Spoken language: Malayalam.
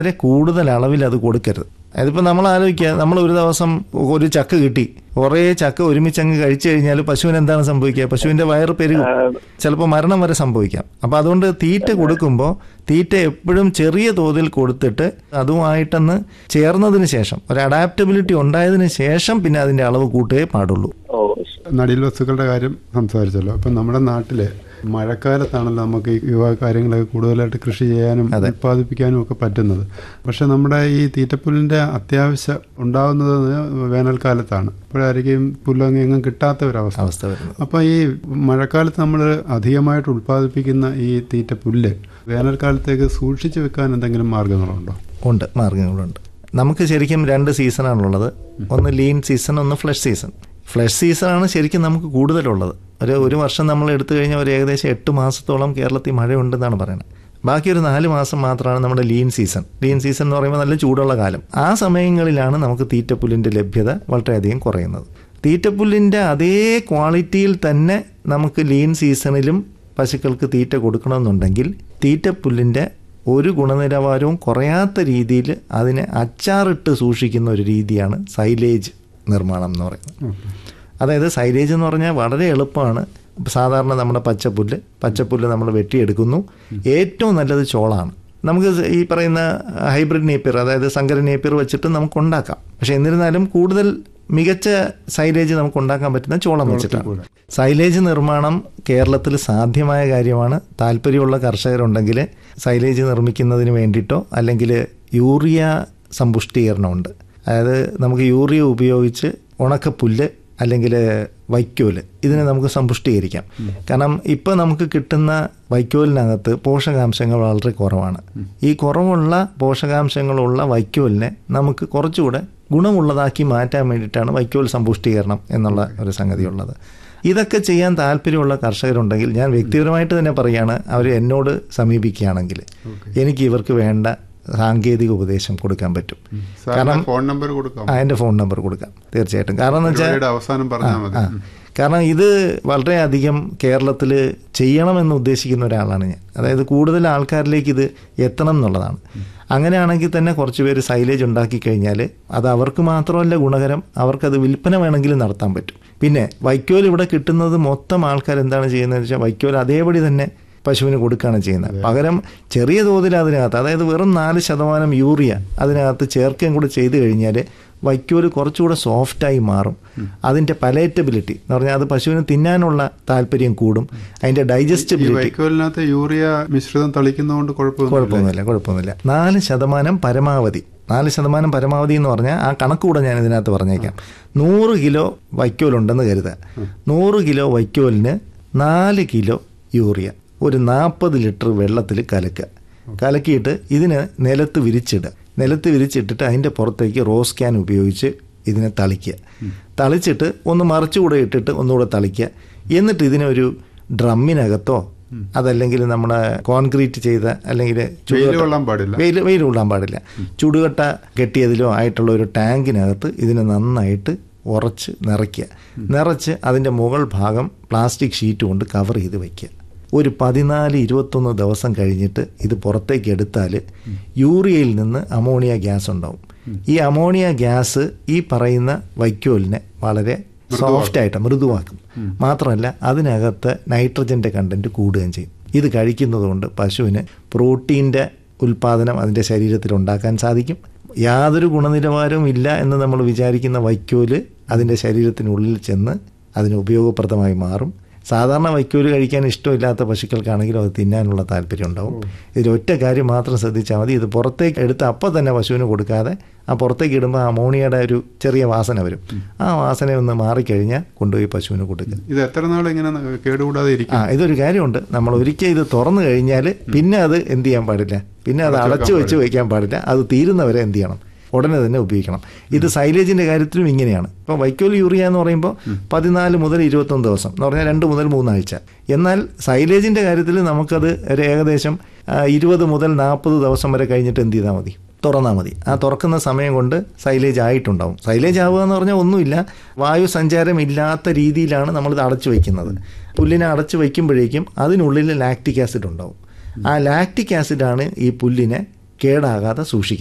വളരെ കൂടുതൽ അളവിൽ അത് കൊടുക്കരുത് അതിപ്പോൾ നമ്മൾ ആലോചിക്കുക നമ്മൾ ഒരു ദിവസം ഒരു ചക്ക കിട്ടി കുറേ ചക്ക ഒരുമിച്ച് അങ്ങ് കഴിച്ചു കഴിഞ്ഞാൽ പശുവിന് എന്താണ് സംഭവിക്കുക പശുവിന്റെ വയറ് പെരുകും ചിലപ്പോൾ മരണം വരെ സംഭവിക്കാം അപ്പോൾ അതുകൊണ്ട് തീറ്റ കൊടുക്കുമ്പോൾ തീറ്റ എപ്പോഴും ചെറിയ തോതിൽ കൊടുത്തിട്ട് അതുമായിട്ടൊന്ന് ചേർന്നതിന് ശേഷം ഒരു അഡാപ്റ്റബിലിറ്റി ഉണ്ടായതിന് ശേഷം പിന്നെ അതിന്റെ അളവ് കൂട്ടുകയേ പാടുള്ളൂ ഓ നടീൽ വസ്തുക്കളുടെ കാര്യം സംസാരിച്ചല്ലോ ഇപ്പം നമ്മുടെ നാട്ടില് മഴക്കാലത്താണല്ലോ നമുക്ക് ഈ യുവ കാര്യങ്ങളൊക്കെ കൂടുതലായിട്ട് കൃഷി ചെയ്യാനും ഉത്പാദിപ്പിക്കാനും ഒക്കെ പറ്റുന്നത് പക്ഷെ നമ്മുടെ ഈ തീറ്റപ്പുല്ലിന്റെ അത്യാവശ്യം ഉണ്ടാകുന്നത് വേനൽക്കാലത്താണ് അപ്പോഴായിരിക്കും പുല്ലങ്ങ് എങ്ങും കിട്ടാത്ത ഒരവസ്ഥ അവസ്ഥ വരുന്നത് അപ്പോൾ ഈ മഴക്കാലത്ത് നമ്മൾ അധികമായിട്ട് ഉത്പാദിപ്പിക്കുന്ന ഈ തീറ്റ പുല്ല് വേനൽക്കാലത്തേക്ക് സൂക്ഷിച്ചു വെക്കാൻ എന്തെങ്കിലും മാർഗങ്ങളുണ്ടോ ഉണ്ട് മാർഗങ്ങളുണ്ട് നമുക്ക് ശരിക്കും രണ്ട് സീസണാണുള്ളത് ഒന്ന് ലീൻ സീസൺ ഒന്ന് ഫ്ലഷ് സീസൺ ഫ്ലഷ് സീസണാണ് ശരിക്കും നമുക്ക് കൂടുതലുള്ളത് ഒരു ഒരു വർഷം നമ്മൾ എടുത്തു കഴിഞ്ഞാൽ ഒരു ഏകദേശം എട്ട് മാസത്തോളം കേരളത്തിൽ മഴയുണ്ടെന്നാണ് പറയുന്നത് ബാക്കി ഒരു നാല് മാസം മാത്രമാണ് നമ്മുടെ ലീൻ സീസൺ ലീൻ സീസൺ എന്ന് പറയുമ്പോൾ നല്ല ചൂടുള്ള കാലം ആ സമയങ്ങളിലാണ് നമുക്ക് തീറ്റപ്പുല്ലിൻ്റെ ലഭ്യത വളരെയധികം കുറയുന്നത് തീറ്റപ്പുല്ലിൻ്റെ അതേ ക്വാളിറ്റിയിൽ തന്നെ നമുക്ക് ലീൻ സീസണിലും പശുക്കൾക്ക് തീറ്റ കൊടുക്കണമെന്നുണ്ടെങ്കിൽ തീറ്റപ്പുല്ലിൻ്റെ ഒരു ഗുണനിലവാരവും കുറയാത്ത രീതിയിൽ അതിനെ അച്ചാറിട്ട് സൂക്ഷിക്കുന്ന ഒരു രീതിയാണ് സൈലേജ് നിർമ്മാണം എന്ന് പറയുന്നത് അതായത് സൈലേജ് എന്ന് പറഞ്ഞാൽ വളരെ എളുപ്പമാണ് സാധാരണ നമ്മുടെ പച്ചപ്പുല്ല് പച്ചപ്പുല്ല് നമ്മൾ വെട്ടിയെടുക്കുന്നു ഏറ്റവും നല്ലത് ചോളാണ് നമുക്ക് ഈ പറയുന്ന ഹൈബ്രിഡ് നേപ്പിയർ അതായത് സങ്കര നേപ്പിയർ വെച്ചിട്ട് നമുക്ക് ഉണ്ടാക്കാം പക്ഷെ എന്നിരുന്നാലും കൂടുതൽ മികച്ച സൈലേജ് നമുക്ക് ഉണ്ടാക്കാൻ പറ്റുന്ന ചോളം വെച്ചിട്ടാണ് സൈലേജ് നിർമ്മാണം കേരളത്തിൽ സാധ്യമായ കാര്യമാണ് താല്പര്യമുള്ള കർഷകരുണ്ടെങ്കിൽ സൈലേജ് നിർമ്മിക്കുന്നതിന് വേണ്ടിയിട്ടോ അല്ലെങ്കിൽ യൂറിയ സമ്പുഷ്ടീകരണമുണ്ട് അതായത് നമുക്ക് യൂറിയ ഉപയോഗിച്ച് ഉണക്കപ്പുല്ല് അല്ലെങ്കിൽ വൈക്കോല് ഇതിനെ നമുക്ക് സമ്പുഷ്ടീകരിക്കാം കാരണം ഇപ്പോൾ നമുക്ക് കിട്ടുന്ന വൈക്കോലിനകത്ത് പോഷകാംശങ്ങൾ വളരെ കുറവാണ് ഈ കുറവുള്ള പോഷകാംശങ്ങളുള്ള വൈക്കോലിനെ നമുക്ക് കുറച്ചുകൂടെ ഗുണമുള്ളതാക്കി മാറ്റാൻ വേണ്ടിയിട്ടാണ് വൈക്കോൽ സമ്പുഷ്ടീകരണം എന്നുള്ള ഒരു സംഗതിയുള്ളത് ഇതൊക്കെ ചെയ്യാൻ താല്പര്യമുള്ള കർഷകരുണ്ടെങ്കിൽ ഞാൻ വ്യക്തിപരമായിട്ട് തന്നെ പറയുകയാണ് അവർ എന്നോട് സമീപിക്കുകയാണെങ്കിൽ എനിക്ക് ഇവർക്ക് വേണ്ട സാങ്കേതിക ഉപദേശം കൊടുക്കാൻ പറ്റും സാറിന്റെ ഫോൺ നമ്പർ കൊടുക്കാം ആ എൻ്റെ ഫോൺ നമ്പർ കൊടുക്കാം തീർച്ചയായിട്ടും കാരണം എന്ന് വെച്ചാൽ പരിപാടിയുടെ അവസാനം പറഞ്ഞാൽ മതി ആ കാരണം ഇത് വളരെയധികം കേരളത്തിൽ ചെയ്യണമെന്ന് ഉദ്ദേശിക്കുന്ന ഒരാളാണ് ഞാൻ അതായത് കൂടുതൽ ആൾക്കാരിലേക്ക് ഇത് എത്തണം എന്നുള്ളതാണ് അങ്ങനെയാണെങ്കിൽ തന്നെ കുറച്ച് പേര് സൈലേജ് ഉണ്ടാക്കി കഴിഞ്ഞാൽ അത് അവർക്ക് മാത്രമല്ല ഗുണകരം അവർക്കത് വിൽപ്പന വേണമെങ്കിലും നടത്താൻ പറ്റും പിന്നെ വൈക്കോൽ ഇവിടെ കിട്ടുന്നത് മൊത്തം ആൾക്കാർ എന്താണ് ചെയ്യുന്നത് വെച്ചാൽ വൈക്കോൽ അതേപടി തന്നെ പശുവിന് കൊടുക്കുകയാണ് ചെയ്യുന്നത് പകരം ചെറിയ തോതിൽ അതിനകത്ത് അതായത് വെറും നാല് ശതമാനം യൂറിയ അതിനകത്ത് ചേർക്കുകയും കൂടെ ചെയ്തു കഴിഞ്ഞാൽ വൈക്കോല് കുറച്ചുകൂടെ സോഫ്റ്റായി മാറും അതിൻ്റെ പലേറ്റബിലിറ്റി എന്ന് പറഞ്ഞാൽ അത് പശുവിന് തിന്നാനുള്ള താല്പര്യം കൂടും അതിൻ്റെ ഈ ഡൈജസ്റ്റബിലിറ്റി വൈക്കോലിനകത്ത് യൂറിയ മിശ്രിതം തളിക്കുന്നതുകൊണ്ട് കുഴപ്പമൊന്നും കുഴപ്പമൊന്നുമില്ല കുഴപ്പമൊന്നുമില്ല നാല് ശതമാനം പരമാവധി നാല് ശതമാനം പരമാവധി എന്ന് പറഞ്ഞാൽ ആ കണക്ക് കൂടെ ഞാൻ ഇതിനകത്ത് പറഞ്ഞേക്കാം നൂറ് കിലോ വൈക്കോലുണ്ടെന്ന് കരുതുക നൂറ് കിലോ വൈക്കോലിന് നാല് കിലോ യൂറിയ ഒരു നാൽപ്പത് ലിറ്റർ വെള്ളത്തിൽ കലക്കുക കലക്കിയിട്ട് ഇതിന് നിലത്ത് വിരിച്ചിടുക നിലത്ത് വിരിച്ചിട്ടിട്ട് അതിൻ്റെ പുറത്തേക്ക് റോസ് ക്യാൻ ഉപയോഗിച്ച് ഇതിനെ തളിക്കുക തളിച്ചിട്ട് ഒന്ന് മറിച്ചുകൂടെ ഇട്ടിട്ട് ഒന്നുകൂടെ തളിക്കുക എന്നിട്ട് ഇതിനെ ഒരു ഡ്രമ്മിനകത്തോ അതല്ലെങ്കിൽ നമ്മുടെ കോൺക്രീറ്റ് ചെയ്ത അല്ലെങ്കിൽ വെയിൽ കൊള്ളാൻ പാടില്ല വെയിൽ വെയിൽ കൊള്ളാൻ പാടില്ല ചുടുകട്ട കെട്ടിയതിലോ ആയിട്ടുള്ള ഒരു ടാങ്കിനകത്ത് ഇതിനെ നന്നായിട്ട് ഉറച്ച് നിറയ്ക്കുക നിറച്ച് അതിൻ്റെ മുകൾ ഭാഗം പ്ലാസ്റ്റിക് ഷീറ്റ് കൊണ്ട് കവർ ചെയ്ത് വയ്ക്കുക ഒരു പതിനാല് ഇരുപത്തൊന്ന് ദിവസം കഴിഞ്ഞിട്ട് ഇത് പുറത്തേക്ക് എടുത്താൽ യൂറിയയിൽ നിന്ന് അമോണിയ ഗ്യാസ് ഉണ്ടാവും ഈ അമോണിയ ഗ്യാസ് ഈ പറയുന്ന വൈക്കോലിനെ വളരെ സോഫ്റ്റ് ആയിട്ട് മൃദുവാക്കും മാത്രമല്ല അതിനകത്ത് നൈട്രജന്റെ കണ്ടന്റ് കൂടുകയും ചെയ്യും ഇത് കഴിക്കുന്നത് കൊണ്ട് പശുവിന് പ്രോട്ടീൻ്റെ ഉൽപാദനം അതിൻ്റെ ശരീരത്തിൽ ഉണ്ടാക്കാൻ സാധിക്കും യാതൊരു ഗുണനിലവാരവും ഇല്ല എന്ന് നമ്മൾ വിചാരിക്കുന്ന വൈക്കോല് അതിൻ്റെ ശരീരത്തിനുള്ളിൽ ചെന്ന് അതിന് ഉപയോഗപ്രദമായി മാറും സാധാരണ വൈക്കോല് കഴിക്കാൻ ഇഷ്ടമില്ലാത്ത പശുക്കൾക്കാണെങ്കിലും അത് തിന്നാനുള്ള താല്പര്യം ഉണ്ടാവും ഇതിൽ ഒറ്റ കാര്യം മാത്രം ശ്രദ്ധിച്ചാൽ മതി ഇത് പുറത്തേക്ക് എടുത്ത് അപ്പം തന്നെ പശുവിന് കൊടുക്കാതെ ആ പുറത്തേക്ക് ഇടുമ്പോൾ അമോണിയയുടെ ഒരു ചെറിയ വാസന വരും ആ വാസന ഒന്ന് മാറിക്കഴിഞ്ഞാൽ കൊണ്ടുപോയി പശുവിന് കൊടുക്കുക ഇത് എത്ര നാൾ ഇങ്ങനെ കേടുകൂടാതെ ഇരിക്കും ആ ഇതൊരു കാര്യമുണ്ട് നമ്മൾ ഒരിക്കൽ ഇത് തുറന്നു കഴിഞ്ഞാൽ പിന്നെ അത് എന്ത് ചെയ്യാൻ പാടില്ല പിന്നെ അത് അടച്ചു വെച്ച് വയ്ക്കാൻ പാടില്ല അത് തീരുന്നവരെ എന്ത് ചെയ്യണം ഉടനെ തന്നെ ഉപയോഗിക്കണം ഇത് സൈലേജിന്റെ കാര്യത്തിലും ഇങ്ങനെയാണ് ഇപ്പോൾ വൈക്കോൽ യൂറിയ എന്ന് പറയുമ്പോൾ പതിനാല് മുതൽ ഇരുപത്തൊന്ന് ദിവസം എന്ന് പറഞ്ഞാൽ രണ്ട് മുതൽ മൂന്നാഴ്ച എന്നാൽ സൈലേജിന്റെ കാര്യത്തിൽ നമുക്കത് ഒരു ഏകദേശം ആ, ഇരുപത് മുതൽ നാൽപ്പത് ദിവസം വരെ കഴിഞ്ഞിട്ട് എന്ത് ചെയ്താൽ മതി തുറന്നാൽ മതി ആ തുറക്കുന്ന സമയം കൊണ്ട് സൈലേജ് ആയിട്ടുണ്ടാവും സൈലേജ് ആവുക എന്ന് പറഞ്ഞാൽ ഒന്നുമില്ല വായു സഞ്ചാരം ഇല്ലാത്ത രീതിയിലാണ് നമ്മളിത് അടച്ചു വയ്ക്കുന്നത് പുല്ലിനെ അടച്ചു വയ്ക്കുമ്പോഴേക്കും അതിനുള്ളിൽ ലാക്റ്റിക് ആസിഡ് ഉണ്ടാവും ആ ലാക്റ്റിക് ആസിഡാണ് ഈ പുല്ലിനെ കേടാകാതെ സൂക്ഷിക്കും